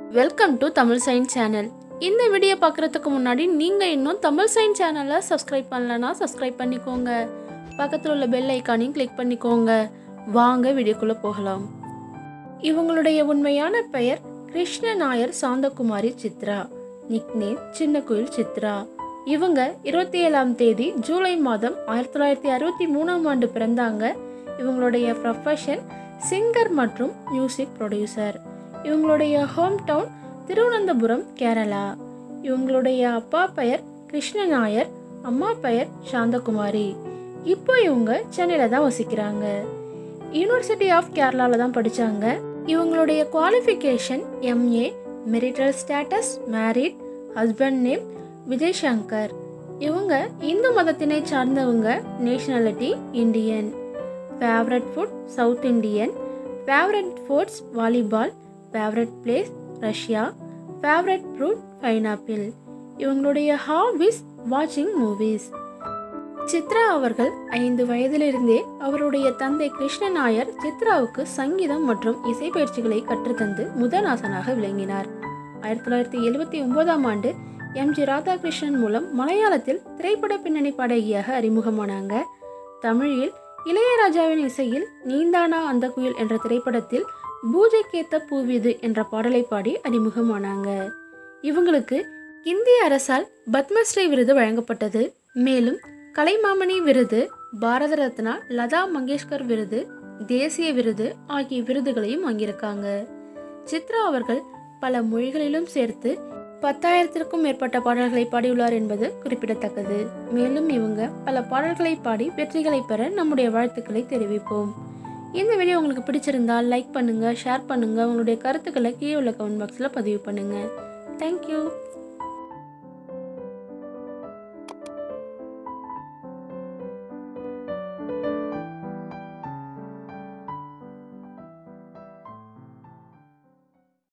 welcome to Tamil science channel இந்த video பார்க்குறதுக்கு முன்னாடி நீங்கள் இன்னும் தமிழ் சயின்ஸ் சேனலை சப்ஸ்கிரைப் பண்ணலனா சப்ஸ்கிரைப் பண்ணிக்கோங்க பக்கத்தில் உள்ள பெல் ஐக்கானையும் கிளிக் பண்ணிக்கோங்க வாங்க வீடியோக்குள்ளே போகலாம் இவங்களுடைய உண்மையான பெயர் கிருஷ்ண நாயர் சாந்தகுமாரி சித்ரா நிக்னேம் சின்ன குயில் சித்ரா இவங்க இருபத்தி ஏழாம் தேதி ஜூலை மாதம் ஆயிரத்தி தொள்ளாயிரத்தி அறுபத்தி மூணாம் ஆண்டு பிறந்தாங்க இவங்களுடைய ப்ரொஃபஷன் சிங்கர் மற்றும் மியூசிக் ப்ரொடியூசர் இவங்களுடைய ஹோம் டவுன் திருவனந்தபுரம் கேரளா இவங்களுடைய அப்பா பெயர் கிருஷ்ண நாயர் அம்மா பெயர் சாந்தகுமாரி இப்போ இவங்க சென்னையில் தான் வசிக்கிறாங்க யூனிவர்சிட்டி ஆஃப் கேரளாவில் தான் படித்தாங்க இவங்களுடைய qualification MA marital status married husband name Vijay Shankar இவங்க இந்து மதத்தினை சார்ந்தவங்க nationality Indian favourite food South Indian favourite foods volleyball favourite place Russia favourite fruit pineapple இவங்களுடைய ஹாபிஸ் வாட்சிங் மூவிஸ் சித்ரா அவர்கள் ஐந்து வயதிலிருந்தே அவருடைய தந்தை கிருஷ்ண நாயர் சித்ராவுக்கு சங்கீதம் மற்றும் இசை பயிற்சிகளை கற்றுத்தந்து முதல் ஆசனாக விளங்கினார் ஆயிரத்தி தொள்ளாயிரத்தி எழுபத்தி ஒன்பதாம் ஆண்டு எம் ஜி ராதாகிருஷ்ணன் மூலம் மலையாளத்தில் திரைப்பட பின்னணி பாடகியாக அறிமுகமானாங்க தமிழில் இளையராஜாவின் இசையில் நீந்தானா அந்த குயில் என்ற திரைப்படத்தில் பூஜைக்கேத்த பூவிது என்ற பாடலை பாடி அறிமுகமானாங்க இவங்களுக்கு இந்திய அரசால் பத்மஸ்ரீ விருது வழங்கப்பட்டது மேலும் கலைமாமணி விருது பாரத ரத்னா லதா மங்கேஷ்கர் விருது தேசிய விருது ஆகிய விருதுகளையும் வாங்கியிருக்காங்க சித்ரா அவர்கள் பல மொழிகளிலும் சேர்த்து பத்தாயிரத்திற்கும் மேற்பட்ட பாடல்களை பாடியுள்ளார் என்பது குறிப்பிடத்தக்கது மேலும் இவங்க பல பாடல்களை பாடி வெற்றிகளை பெற நம்முடைய வாழ்த்துக்களை தெரிவிப்போம் இந்த வீடியோ உங்களுக்கு பிடிச்சிருந்தால் லைக் பண்ணுங்க ஷேர் பண்ணுங்க உங்களுடைய கருத்துக்களை கீழே உள்ள கமெண்ட் பாக்ஸில் பதிவு பண்ணுங்க தேங்க்யூ